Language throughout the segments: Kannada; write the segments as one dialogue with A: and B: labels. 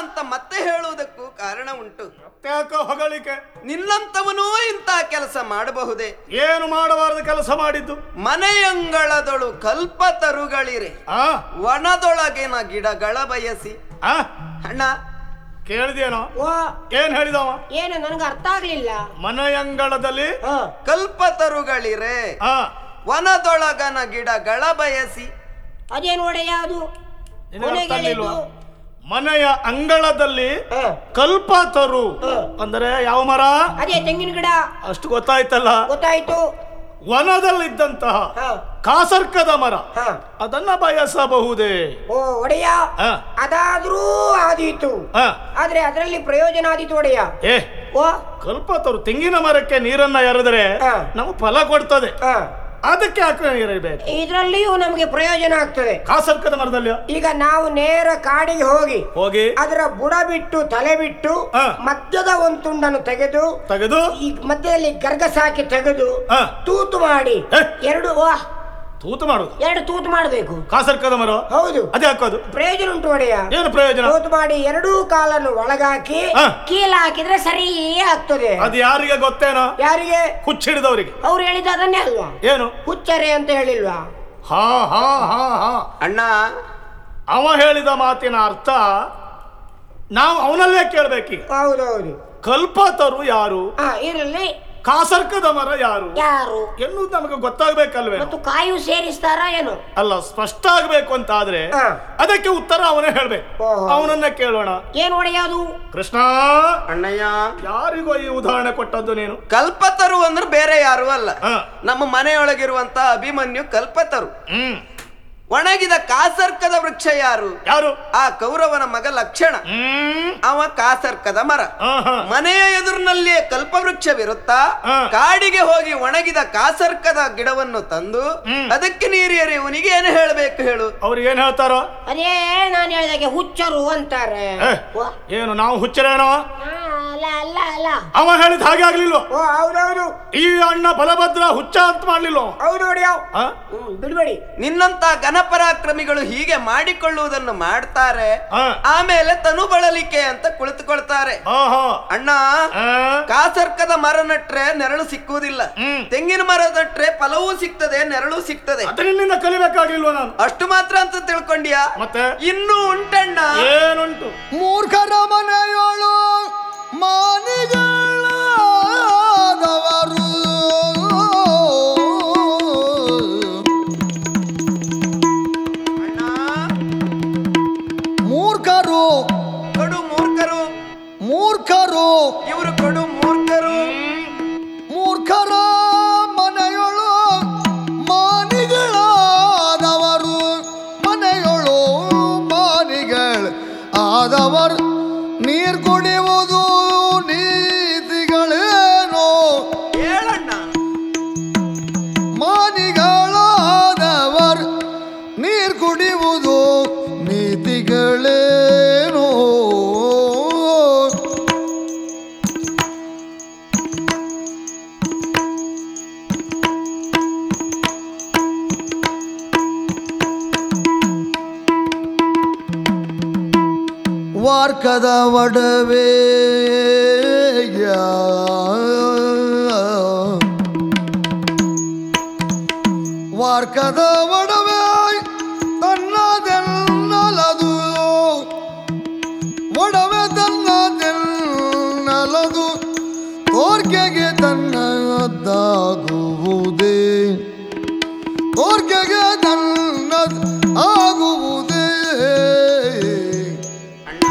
A: ಅಂತ ಮತ್ತೆ ಹೇಳುವುದಕ್ಕೂ ಕಾರಣ ಉಂಟು
B: ಯಾಕೋ ಹೊಗಳಿಕೆ
A: ನಿನ್ನಂತವನೂ ಇಂಥ ಕೆಲಸ ಮಾಡಬಹುದೇ
B: ಏನು ಮಾಡಬಾರದು ಕೆಲಸ ಮಾಡಿದ್ದು
A: ಮನೆಯಂಗಳದೊಳು ಕಲ್ಪತರುಗಳಿರೆ
B: ಆ
A: ವನದೊಳಗಿನ ಗಿಡಗಳ ಬಯಸಿ
B: ಆ
A: ಅಣ್ಣ
B: ಕೇಳಿದೇನೋ
C: ಓ
B: ಏನ್ ಹೇಳಿದವ
C: ಏನು ನನಗೆ ಅರ್ಥ ಆಗ್ಲಿಲ್ಲ
B: ಮನೆಯಂಗಳದಲ್ಲಿ
C: ಹ.
A: ಕಲ್ಪತರುಗಳಿರೆ
B: ಆ
A: ವನದೊಳಗನ ಗಿಡಗಳ ಬಯಸಿ
C: ಅದೇನು ಒಡೆಯ ಅದು
B: ನಿನಗೆ ಅರ್ಥ
C: ಕೊನೆಗೆ
B: ಆಗ್ಲಿಲ್ವಾ?
C: ಹೇಳಿದ್ದು?
B: ಮನೆಯ ಅಂಗಳದಲ್ಲಿ
C: ಹ.
B: ಕಲ್ಪತರು ಅಂದರೆ ಯಾವ ಮರ
C: ಅದೇ ತೆಂಗಿನ ಗಿಡ
B: ಅಷ್ಟು ಗೊತ್ತಾಯ್ತಲ್ಲ
C: ಗೊತ್ತಾಯ್ತು
B: ವನದಲ್ಲಿದ್ದಂತಹ
C: ಹ.
B: ಕಾಸರ್ಕದ ಮರ
C: ಹ.
B: ಅದನ್ನ ಬಯಸಬಹುದೇ
C: ಓ ಒಡೆಯ
B: ಹ.
C: ಅದಾದ್ರೂ ಆದೀತು
B: ಹ.
C: ಆದ್ರೆ ಅದರಲ್ಲಿ ಪ್ರಯೋಜನ ಆದೀತು ಒಡೆಯ
B: ಏ
C: ಓ
B: ಕಲ್ಪತರು ತೆಂಗಿನ ಮರಕ್ಕೆ ನೀರನ್ನ ಎರೆದರೆ
C: ಹ.
B: ನಮಗೆ ಫಲ ಕೊಡ್ತದೆ
C: ಹ.
B: ಅದಕ್ಕೆ ಯಾಕೆ ನೀರಿರ್ಬೇಕು
C: ಇದ್ರಲ್ಲಿಯೂ ನಮಗೆ ಪ್ರಯೋಜನ ಆಗ್ತದೆ
B: ಕಾಸರ್ಕದ ಮರದಲ್ಲಿ
C: ಈಗ ನಾವು ನೇರ ಕಾಡಿಗೆ ಹೋಗಿ
B: ಹೋಗಿ
C: ಅದರ ಬುಡ ಬಿಟ್ಟು ತಲೆ ಬಿಟ್ಟು
B: ಹ.
C: ಮಧ್ಯದ ಒಂದು ತುಂಡನ್ನು ತೆಗೆದು
B: ತೆಗೆದು
C: ಈ ಮಧ್ಯದಲ್ಲಿ ಗರ್ಗಸ ಹಾಕಿ ತೆಗೆದು
B: ಹ.
C: ತೂತು ಮಾಡಿ
B: ಹೆ.
C: ಎರಡು ವಾ
B: ತೂತು ಮಾಡುದು
C: ಎರಡು ತೂತು ಮಾಡಬೇಕು
B: ಕಾಸರ್ಕದ ಮರ
C: ಹೌದು
B: ಅದೇ ಹಾಕೋದು
C: ಪ್ರಯೋಜನ ಉಂಟು ಒಡೆಯ
B: ಏನು ಪ್ರಯೋಜನ
C: ತೂತು ಮಾಡಿ ಎರಡೂ ಕಾಲನ್ನು ಒಳಗಾಕಿ
B: ಹ.
C: ಕೀಲ ಹಾಕಿದ್ರೆ ಸರಿ ಆಗ್ತದೆ
B: ಅದು ಯಾರಿಗೆ ಗೊತ್ತೇನೋ
C: ಯಾರಿಗೆ
B: ಹುಚ್ಚಿಡಿದವರಿಗೆ
C: ಅವ್ರು ಹೇಳಿದ ಅದನ್ನೇ ಅಲ್ವಾ
B: ಏನು
C: ಹುಚ್ಚರೆ ಅಂತ ಹೇಳಿಲ್ವಾ
B: ಹಾ ಹಾ ಹಾ ಹಾ
A: ಅಣ್ಣ
B: ಅವ ಹೇಳಿದ ಮಾತಿನ ಅರ್ಥ ನಾವು ಅವನಲ್ಲೇ ಕೇಳ್ಬೇಕೀಗ
C: ಹೌದೌದು
B: ಕಲ್ಪತರು ಯಾರು
C: ಹಾ ಇರಲಿ
B: ಕಾಸರ್ಕದ ಮರ ಯಾರು
C: ಯಾರು
B: ಎನ್ನುವುದು ನಮಗೆ ಗೊತ್ತಾಗ್ಬೇಕಲ್ವೇ
C: ಮತ್ತು ಕಾಯು ಸೇರಿಸ್ತಾರ ಏನು
B: ಅಲ್ಲ ಸ್ಪಷ್ಟ ಆಗ್ಬೇಕು ಅಂತ ಆದ್ರೆ
C: ಹಾ.
B: ಅದಕ್ಕೆ ಉತ್ತರ ಅವನೇ ಹೇಳ್ಬೇಕು
C: ಓಹೋ.
B: ಅವನನ್ನ ಕೇಳೋಣ
C: ಏನು ಒಡೆಯೋದು
B: ಕೃಷ್ಣ
A: ಅಣ್ಣಯ್ಯ
B: ಯಾರಿಗೋ ಈ ಉದಾಹರಣೆ ಕೊಟ್ಟದ್ದು ನೀನು
A: ಕಲ್ಪತರು ಅಂದ್ರೆ ಬೇರೆ ಯಾರು ಅಲ್ಲ
B: ಹ.
A: ನಮ್ಮ ಮನೆಯೊಳಗಿರುವಂತ ಅಭಿಮನ್ಯು ಕಲ್ಪತರು
B: ಹ್ಮ್
A: ಒಣಗಿದ ಕಾಸರ್ಕದ ವೃಕ್ಷ ಯಾರು
B: ಯಾರು
A: ಆ ಕೌರವನ ಮಗ ಲಕ್ಷಣ
B: ಹ್ಮ್
A: ಅವ ಕಾಸರ್ಕದ ಮರ
B: ಆಹಾ.
A: ಮನೆಯ ಎದುರಿನಲ್ಲಿಯೇ ಕಲ್ಪವೃಕ್ಷವಿರುತ್ತಾ
B: ಹಾ.
A: ಕಾಡಿಗೆ ಹೋಗಿ ಒಣಗಿದ ಕಾಸರ್ಕದ ಗಿಡವನ್ನು ತಂದು
B: ಹ್ಮ್.
A: ಅದಕ್ಕೆ ನೀರು ಎರೆಯುವನಿಗೆ ಏನು ಹೇಳಬೇಕು ಹೇಳು
B: ಅವ್ರು ಏನ್ ಹೇಳ್ತಾರೋ
C: ಅದೇ ನಾನು ಹೇಳಿದಾಗೆ ಹುಚ್ಚರು ಅಂತಾರೆ
B: ಏ,
C: ವಾ.
B: ಏನು ನಾವು ಹುಚ್ಚರೇನೋ
C: ಆ, ಅಲ್ಲ ಅಲ್ಲ ಅಲ್ಲ
B: ಅವ ಹೇಳಿದ ಹಾಗೆ ಆಗ್ಲಿಲ್ವೋ
C: ಓ ಹೌದೌದು
B: ಈ ಅಣ್ಣ ಬಲಭದ್ರ ಹುಚ್ಚ ಅಂತ ಮಾಡ್ಲಿಲ್ವೋ
C: ಹೌದು ಹೊಡಿಯಾವ್
B: ಆ?
C: ಹ್ಮ್ ಬಿಡ್ಬೇಡಿ
A: ನಿನ್ನಂತ ಘನಪರಾಕ್ರಮಿಗಳು ಹೀಗೆ ಮಾಡಿಕೊಳ್ಳುವುದನ್ನು ಮಾಡ್ತಾರೆ
B: ಆ.
A: ಆಮೇಲೆ ತನು ಬಳಲಿಕೆ ಅಂತ ಕುಳಿತುಕೊಳ್ತಾರೆ
B: ಆಹಾ.
A: ಅಣ್ಣ
B: ಆ?
A: ಕಾಸರ್ಕದ ಮರ ನಟ್ರೆ ನೆರಳು ಸಿಕ್ಕುವುದಿಲ್ಲ
B: ಹ್ಮ್.
A: ತೆಂಗಿನ ಮರ ನಟ್ರೆ ಫಲವೂ ಸಿಗ್ತದೆ ನೆರಳು ಸಿಗ್ತದೆ
B: ಅದರಿಂದ ಕಲಿಬೇಕಾಗಿಲ್ವೋ ನಾನು
A: ಅಷ್ಟು ಮಾತ್ರ ಅಂತ ತಿಳ್ಕೊಂಡ್ಯಾ
B: ಮತ್ತೆ
A: ಇನ್ನೂ ಉಂಟಣ್ಣ
B: ಏನುಂಟು
D: ಮೂರ್ಖರ ಮನೆಯೋಳು ಮಾನಿಗಳಾದವರು
A: ಅಣ್ಣ
D: ಮೂರ್ಖರು
A: ಕಡು ಮೂರ್ಖರು
D: ಮೂರ್ಖರು
A: ಇವರು ಕಡು ಮೂರ್ಖರು
D: ಮೂರ್ಖರ ಮನೆಯೊಳು ಮಾನಿಗಳಾದವರು ಮನೆಯೊಳು ಮಾನಿಗಳು ಆದವರು ನೀರು ಕುಡಿಯುವುದು ನೀತಿಗಳೇನೋ
A: ಹೇಳಣ್ಣ
D: ಮಾನಿಗಳಾದವರು ನೀರು ಕುಡಿಯುವುದು ನೀತಿಗಳೇನೋ ವಾರ್ಕದ ಒಡವೆ ವಾರ್ಕದ ಒಡವೆ ತನ್ನದೆನ್ನಲದು ಒಡವೆ ತನ್ನದೆನ್ನಲದು ತೋರ್ಕೆಗೆ ತನ್ನದಾಗುವುದೇ ತೋರ್ಕೆಗೆ ತನ್ನದ್ ಆಗುವುದೇ
A: ಅಣ್ಣ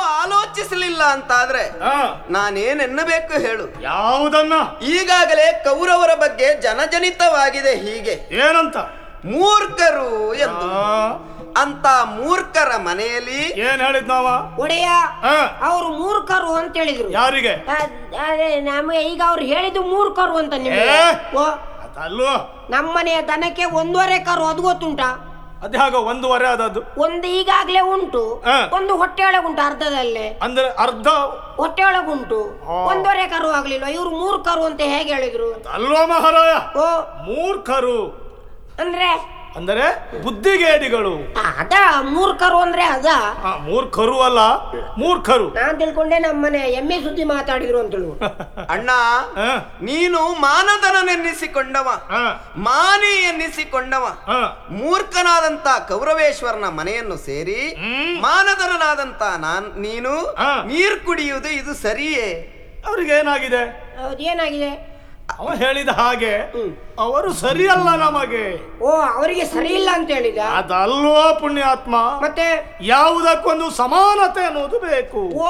A: ಆಲೋಚಿಸಲಿಲ್ಲ ಅಂತಾದ್ರೆ
B: ಹಾ
A: ನಾನೇನೆನ್ನಬೇಕು ಹೇಳು
B: ಯಾವುದನ್ನ
A: ಈಗಾಗಲೇ ಕೌರವರ ಬಗ್ಗೆ ಜನಜನಿತವಾಗಿದೆ ಹೀಗೆ
B: ಏನಂತ
A: ಮೂರ್ಖರು ಎಂದು
B: ಆ,
A: ಅಂತ ಮೂರ್ಖರ ಮನೆಯಲ್ಲಿ
B: ಏನ್ ಹೇಳಿದ್ ನಾವ
C: ಒಡೆಯ
B: ಹಾ
C: ಅವರು ಮೂರ್ಖರು ಅಂತ ಹೇಳಿದ್ರು
B: ಯಾರಿಗೆ
C: ಅದ್- ಅದೇ ನಮಗೆ ಈಗ ಅವ್ರು ಹೇಳಿದ್ದು ಮೂರ್ಖರು ಅಂತ ನಿಮಗೆ
B: ಏ?
C: ಓ
B: ಅದಲ್ವ
C: ನಮ್ಮನೆಯ ದನಕ್ಕೆ ಒಂದೂವರೆ ಕರು ಅದು ಗೊತ್ತುಂಟಾ
B: ಅದೇ ಹಾಗ ಒಂದೂವರೆ ಆದದ್ದು
C: ಒಂದು ಈಗಾಗ್ಲೇ ಉಂಟು
B: ಹಾ.
C: ಒಂದು ಹೊಟ್ಟೆ ಒಳಗುಂಟು ಅರ್ಧದಲ್ಲೇ
B: ಅಂದ್ರೆ ಅರ್ಧ
C: ಹೊಟ್ಟೆ ಒಳಗುಂಟು
B: ಆ.
C: ಒಂದೂವರೆ ಕರು ಆಗ್ಲಿಲ್ಲ ಇವ್ರು ಮೂರ್ ಕರು ಅಂತ ಹೇಗೆ ಹೇಳಿದ್ರು
B: ಅಲ್ವಾ ಮಹಾರಾಯ
C: ಓ
B: ಮೂರ್ಖರು
C: ಅಂದ್ರೆ
B: ಅಂದರೆ ಬುದ್ಧಿಗೇಡಿಗಳು
C: ಆ, ಅದ ಮೂರ್ ಕರು ಅಂದ್ರೆ ಅದ
B: ಆ, ಮೂರ್ಖರು ಅಲ್ಲ ಮೂರ್ಖರು
C: ನಾನ್ ತಿಳ್ಕೊಂಡೆ ನಮ್ಮನೆ ಎಮ್ಮೆ ಸುದ್ದಿ ಮಾತಾಡಿದ್ರು ಅಂತೇಳು
A: ಅಣ್ಣ
B: ಆ,
A: ನೀನು ಮಾನದನನೆನ್ನಿಸಿಕೊಂಡವ
B: ಆ,
A: ಮಾನಿ ಎನ್ನಿಸಿಕೊಂಡವ
B: ಆ.
A: ಮೂರ್ಖನಾದಂತ ಕೌರವೇಶ್ವರನ ಮನೆಯನ್ನು ಸೇರಿ
B: ಹ್ಮ್.
A: ಮಾನದರನಾದಂತ ನಾನ್ ನೀನು
B: ಆ.
A: ನೀರ್ ಕುಡಿಯುವುದು ಇದು ಸರಿಯೇ
B: ಅವ್ರಿಗೆ ಏನಾಗಿದೆ
C: ಹೌದು ಏನಾಗಿದೆ
B: ಅವ ಹೇಳಿದ ಹಾಗೆ
C: ಹ್ಮ್.
B: ಅವರು ಸರಿಯಲ್ಲ ನಮಗೆ
C: ಓ ಅವರಿಗೆ ಸರಿ ಇಲ್ಲ ಅಂತ ಹೇಳಿದ
B: ಅದಲ್ವೋ ಪುಣ್ಯಾತ್ಮ
C: ಮತ್ತೆ
B: ಯಾವುದಕ್ಕೊಂದು ಸಮಾನತೆ ಅನ್ನೋದು ಬೇಕು
C: ಓ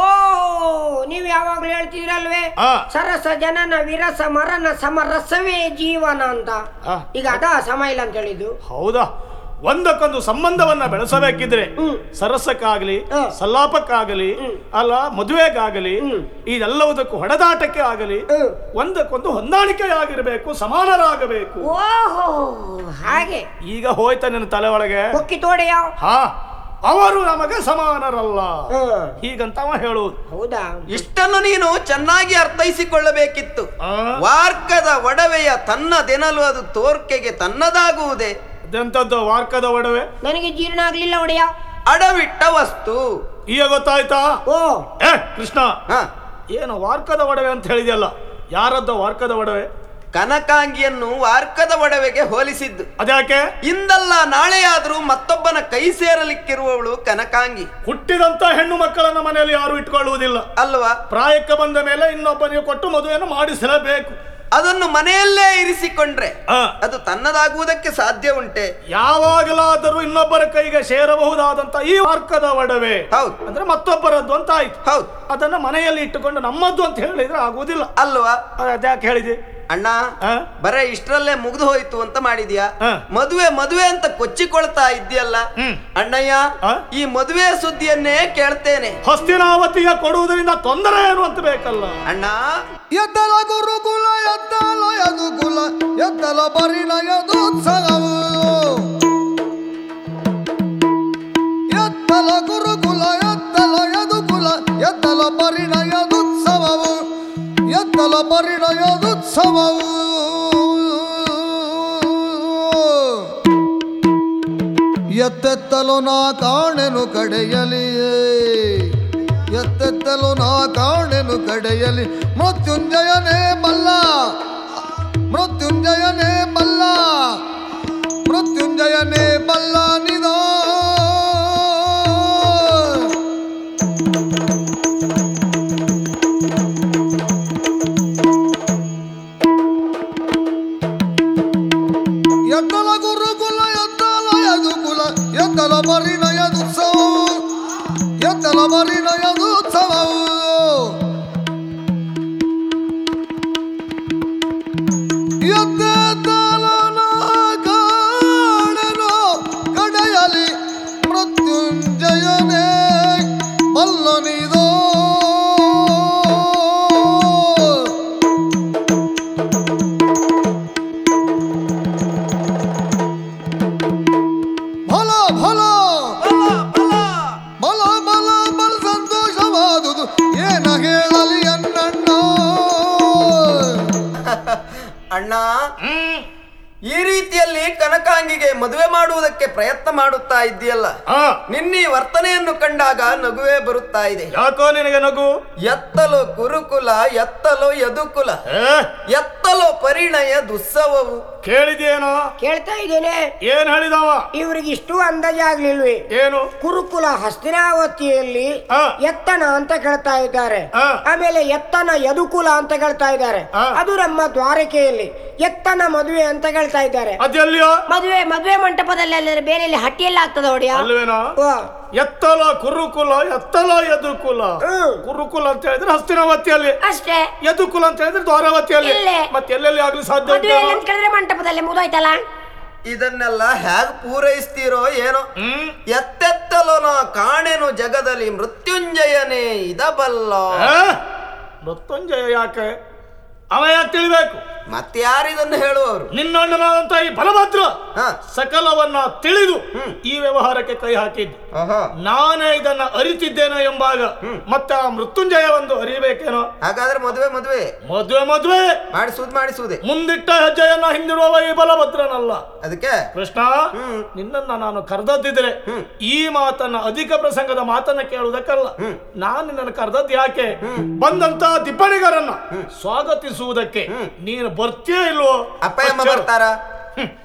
C: ನೀವ್ ಯಾವಾಗ್ಲೂ ಹೇಳ್ತಿದ್ರಲ್ವೇ
B: ಆ.
C: ಸರಸ ಜನನ ವಿರಸ ಮರಣ ಸಮರಸವೇ ಜೀವನ ಅಂತ
B: ಆ.
C: ಈಗ ಅದ ಸಮ ಇಲ್ಲ ಅಂತ ಹೇಳಿದ್ದು
B: ಹೌದಾ ಒಂದಕ್ಕೊಂದು ಸಂಬಂಧವನ್ನ ಬೆಳೆಸಬೇಕಿದ್ರೆ
C: ಹ್ಮ್.
B: ಸರಸಕ್ಕಾಗಲಿ
C: ಹ.
B: ಸಲ್ಲಾಪಕ್ಕಾಗಲಿ ಅಲ್ಲ ಮದುವೆಗಾಗಲಿ
C: ಹ್ಮ್.
B: ಇದೆಲ್ಲವುದಕ್ಕೂ ಹೊಡೆದಾಟಕ್ಕೆ ಆಗಲಿ
C: ಹ್ಮ್.
B: ಒಂದಕ್ಕೊಂದು ಹೊಂದಾಣಿಕೆಯಾಗಿರಬೇಕು ಸಮಾನರಾಗಬೇಕು
C: ಓಹೋ ಹಾಗೆ
B: ಈಗ ಹೋಯ್ತ ನಿನ್ನ ತಲೆ ಒಳಗೆ
C: ಹೊಕ್ಕಿ ತೋಡೆಯ
B: ಹಾ ಅವರು ನಮಗೆ ಸಮಾನರಲ್ಲ
C: ಹ್ಮ್.
B: ಹೀಗಂತ ಅವ ಹೇಳುವುದು
C: ಹೌದಾ
A: ಇಷ್ಟನ್ನು ನೀನು ಚೆನ್ನಾಗಿ ಅರ್ಥೈಸಿಕೊಳ್ಳಬೇಕಿತ್ತು
B: ಆ,
A: ವಾರ್ಕದ ಒಡವೆಯ ತನ್ನದೆನಲು ಅದು ತೋರ್ಕೆಗೆ ತನ್ನದಾಗುವುದೇ
B: ಅದೆಂತದ್ದು ವಾರ್ಕದ ಒಡವೆ
C: ನನಗೆ ಜೀರ್ಣ ಆಗ್ಲಿಲ್ಲ ಒಡೆಯ
A: ಅಡವಿಟ್ಟ ವಸ್ತು
B: ಈಗ ಗೊತ್ತಾಯ್ತಾ
C: ಓ
B: ಏ ಕೃಷ್ಣ
A: ಹ
B: ಏನು ವಾರ್ಕದ ಒಡವೆ ಅಂತ ಹೇಳಿದ್ಯಲ್ಲ ಯಾರದ್ದ ವಾರ್ಕದ ಒಡವೆ
A: ಕನಕಾಂಗಿಯನ್ನು ವಾರ್ಕದ ಒಡವೆಗೆ ಹೋಲಿಸಿದ್ದು
B: ಅದ್ಯಾಕೆ
A: ಇಂದಲ್ಲ ನಾಳೆಯಾದ್ರೂ ಮತ್ತೊಬ್ಬನ ಕೈ ಸೇರಲಿಕ್ಕಿರುವವಳು ಕನಕಾಂಗಿ
B: ಹುಟ್ಟಿದಂತ ಹೆಣ್ಣು ಮಕ್ಕಳನ್ನ ಮನೆಯಲ್ಲಿ ಯಾರು ಇಟ್ಕೊಳ್ಳುವುದಿಲ್ಲ
A: ಅಲ್ವಾ
B: ಪ್ರಾಯಕ್ಕೆ ಬಂದ ಮೇಲೆ ಇನ್ನೊಬ್ಬನಿಗೆ ಕೊಟ್ಟು ಮದುವೆಯನ್ನು ಮಾಡಿಸಲೇಬೇಕು
A: ಅದನ್ನು ಮನೆಯಲ್ಲೇ ಇರಿಸಿಕೊಂಡ್ರೆ
B: ಆ,
A: ಅದು ತನ್ನದಾಗುವುದಕ್ಕೆ ಸಾಧ್ಯ ಉಂಟೆ
B: ಯಾವಾಗಲಾದರೂ ಇನ್ನೊಬ್ಬರ ಕೈಗೆ ಸೇರಬಹುದಾದಂತ ಈ ವಾರ್ಕದ ಒಡವೆ
A: ಹೌದು
B: ಅಂದ್ರೆ ಮತ್ತೊಬ್ಬರದ್ದು ಅಂತ ಆಯ್ತು
A: ಹೌದು
B: ಅದನ್ನ ಮನೆಯಲ್ಲಿ ಇಟ್ಟುಕೊಂಡು ನಮ್ಮದ್ದು ಅಂತ ಹೇಳಿದ್ರೆ ಆಗುವುದಿಲ್ಲ
A: ಅಲ್ವಾ
B: ಅದ್ಯಾಕೆ ಹೇಳಿದೆ
A: ಅಣ್ಣ
B: ಆ?
A: ಬರೇ ಇಷ್ಟರಲ್ಲೇ ಮುಗ್ದು ಹೋಯ್ತು ಅಂತ ಮಾಡಿದ್ಯಾ
B: ಆ.
A: ಮದುವೆ ಮದುವೆ ಅಂತ ಕೊಚ್ಚಿಕೊಳ್ತಾ ಇದ್ಯಲ್ಲ
B: ಹ್ಮ್.
A: ಅಣ್ಣಯ್ಯ
B: ಆ?
A: ಈ ಮದುವೆ ಸುದ್ದಿಯನ್ನೇ ಕೇಳ್ತೇನೆ
B: ಹಸ್ತಿನಾವತಿಯ ಕೊಡುವುದರಿಂದ ತೊಂದರೆ ಏನು ಅಂತ ಬೇಕಲ್ಲ
A: ಅಣ್ಣ
D: ಎತ್ತಲ ಗುರುಕುಲ ಎತ್ತಲ ಯದುಕುಲ ಎತ್ತಲ ಪರಿಣಯದೋತ್ಸವವು ಎತ್ತಲ ಗುರುಕುಲ ಎತ್ತಲ ಯದುಕುಲ ಎತ್ತಲ ಪರಿಣಯದೋತ್ಸವವು ಎತ್ತಲ ಪರಿಣಯದೋತ್ಸವವು ಎತ್ತೆತ್ತಲು ನಾ ಕಾಣೆನು ಕಡೆಯಲಿಯೇ ಎತ್ತೆತ್ತಲು ನಾ ಕಾಣೆನು ಕಡೆಯಲಿ ಮೃತ್ಯುಂಜಯನೇ ಬಲ್ಲ ಮೃತ್ಯುಂಜಯನೇ ಬಲ್ಲ ಮೃತ್ಯುಂಜಯನೇ ಬಲ್ಲ ನಿದೋ ಎತ್ತಲ ಗುರುಕುಲ ಎತ್ತಲ ಯದುಕುಲ ಎತ್ತಲ ಪರಿಣಯದುತ್ಸವ ಎತ್ತಲ ಪರಿಣಯದುತ್ಸವವು ಎತ್ತೆತ್ತಲನ ಕಾಣೆನು ಕಡೆಯಲಿ ಮೃತ್ಯುಂಜಯನೇ ಬಲ್ಲನಿದೋ ಫಲ ಫಲ ಬಲ ಬಲ ಬಲ ಸಂತೋಷವಾದುದು ಏನ ಹೇಳಲಿ ಅನ್ನಣ್ಣ
A: ಅಣ್ಣ ಈ ರೀತಿಯಲ್ಲಿ ಕನಕಾಂಗಿಗೆ ಮದುವೆ ಮಾಡುವುದಕ್ಕೆ ಪ್ರಯತ್ನ ಮಾಡುತ್ತಾ ಇದ್ದೀಯಲ್ಲ
B: ಆ,
A: ನಿನ್ನೀ ವರ್ತನೆಯನ್ನು ಕಂಡಾಗ ನಗುವೇ ಬರುತ್ತಾ ಇದೆ
B: ಯಾಕೋ ನಿನಗೆ ನಗು
A: ಎತ್ತಲು ಕುರುಕುಲ ಎತ್ತಲು ಯದುಕುಲ
B: ಏ
A: ಎತ್ತಲು ಪರಿಣಯ ದುಸ್ಸವವು
B: ಕೇಳಿದೇನೋ
C: ಕೇಳ್ತಾ ಇದ್ದೇನೆ
B: ಏನ್ ಹೇಳಿದವ
C: ಇವ್ರಿಗೆ ಇಷ್ಟು ಅಂದಾಜಾಗ್ಲಿಲ್ವೇ
B: ಏನು
C: ಕುರುಕುಲ ಹಸ್ತಿನಾವತಿಯಲ್ಲಿ
B: ಆ.
C: ಎತ್ತನ ಅಂತ ಕೇಳ್ತಾ ಇದ್ದಾರೆ
B: ಆ.
C: ಆಮೇಲೆ ಎತ್ತನ ಯದುಕುಲ ಅಂತ ಕೇಳ್ತಾ ಇದ್ದಾರೆ
B: ಆ.
C: ಅದು ನಮ್ಮ ದ್ವಾರಕೆಯಲ್ಲಿ ಎತ್ತನ ಮದುವೆ ಅಂತ ಕೇಳ್ತಾ ಹೇಳ್ತಾ ಇದ್ದಾರೆ
B: ಅದೆಲ್ಲಿಯೋ
C: ಮದುವೆ ಮದುವೆ ಮಂಟಪದಲ್ಲಿ ಅಲ್ಲದ್ರೆ ಬೇರೆ ಎಲ್ಲಿ ಹಟ್ಟಿಯಲ್ಲಿ ಆಗ್ತದ ಒಡೆಯ
B: ಅಲ್ವೇನಾ
C: ಓ
B: ಎತ್ತಲ ಕುರುಕುಲ ಎತ್ತಲ ಯದುಕುಲ
C: ಹ್ಮ್.
B: ಕುರುಕುಲ ಅಂತ ಹೇಳಿದ್ರೆ ಹಸ್ತಿನಾವತಿಯಲ್ಲಿ
C: ಅಷ್ಟೇ
B: ಯದುಕುಲ ಅಂತ ಹೇಳಿದ್ರೆ ದ್ವಾರಾವತಿಯಲ್ಲಿ
C: ಇಲ್ಲೇ.
B: ಮತ್ತೆ ಎಲ್ಲೆಲ್ಲಿ ಆಗ್ಲಿ ಸಾಧ್ಯ
C: ಮದುವೆ
B: ಉಂಟಾ?
C: ಅಂತ ಕೇಳಿದ್ರೆ ಮಂಟಪದಲ್ಲಿ ಮುಗಿದೋಯ್ತಲ್ಲ
A: ಇದನ್ನೆಲ್ಲ ಹೇಗ್ ಪೂರೈಸ್ತೀರೋ ಏನೋ
B: ಹ್ಮ್
A: ಎತ್ತೆತ್ತಲು ನಾ ಕಾಣೆನು ಜಗದಲ್ಲಿ ಮೃತ್ಯುಂಜಯನೇ ಇದಬಲ್ಲ
B: ಆ? ಮೃತ್ಯುಂಜಯ ಯಾಕೆ ಅವ ಯಾಕೆ ತಿಳಿಬೇಕು
A: ಮತ್ತೆ ಯಾರಿದನ್ನು ಹೇಳುವವರು
B: ನಿನ್ನಣ್ಣನಾದಂತ ಈ ಬಲಭದ್ರ
A: ಹ
B: ಸಕಲವನ್ನ ತಿಳಿದು ಈ ವ್ಯವಹಾರಕ್ಕೆ ಕೈ ಹಾಕಿದ್ದು
A: ಓಹೋ
B: ನಾನೇ ಇದನ್ನ ಅರಿತಿದ್ದೇನೆ ಎಂಬಾಗ ಮತ್ತೆ ಆ ಮೃತ್ಯುಂಜಯ ಒಂದು ಅರಿಬೇಕೇನೋ
A: ಹಾಗಾದ್ರೆ ಮದುವೆ ಮದುವೆ
B: ಮದುವೆ ಮದುವೆ
A: ಮಾಡಿಸುವುದು ಮಾಡಿಸುವುದೇ
B: ಮುಂದಿಟ್ಟ ಹೆಜ್ಜೆಯನ್ನ ಹಿಂದಿಡುವವ ಈ ಬಲಭದ್ರನಲ್ಲ
A: ಅದಕ್ಕೆ
B: ಕೃಷ್ಣ
A: ಹ್ಮ್.
B: ನಿನ್ನನ್ನ ನಾನು ಕರೆದದ್ದಿದ್ರೆ ಈ ಮಾತನ್ನ ಅಧಿಕ ಪ್ರಸಂಗದ ಮಾತನ್ನ ಕೇಳುವುದಕ್ಕಲ್ಲ ನಾನು ನಿನ್ನನ್ನು ಕರೆದದ್ದು ಯಾಕೆ ಬಂದಂತ ದಿಬ್ಬಣಿಗರನ್ನ ಸ್ವಾಗತಿಸುವುದಕ್ಕೆ ನೀನು ಬರ್ತೀಯೋ ಇಲ್ವೋ
A: ಅಪ್ಪ ಅಮ್ಮ
B: ಅಷ್ಟೇ.
A: ಬರ್ತಾರ
B: ಹ್ಮ್.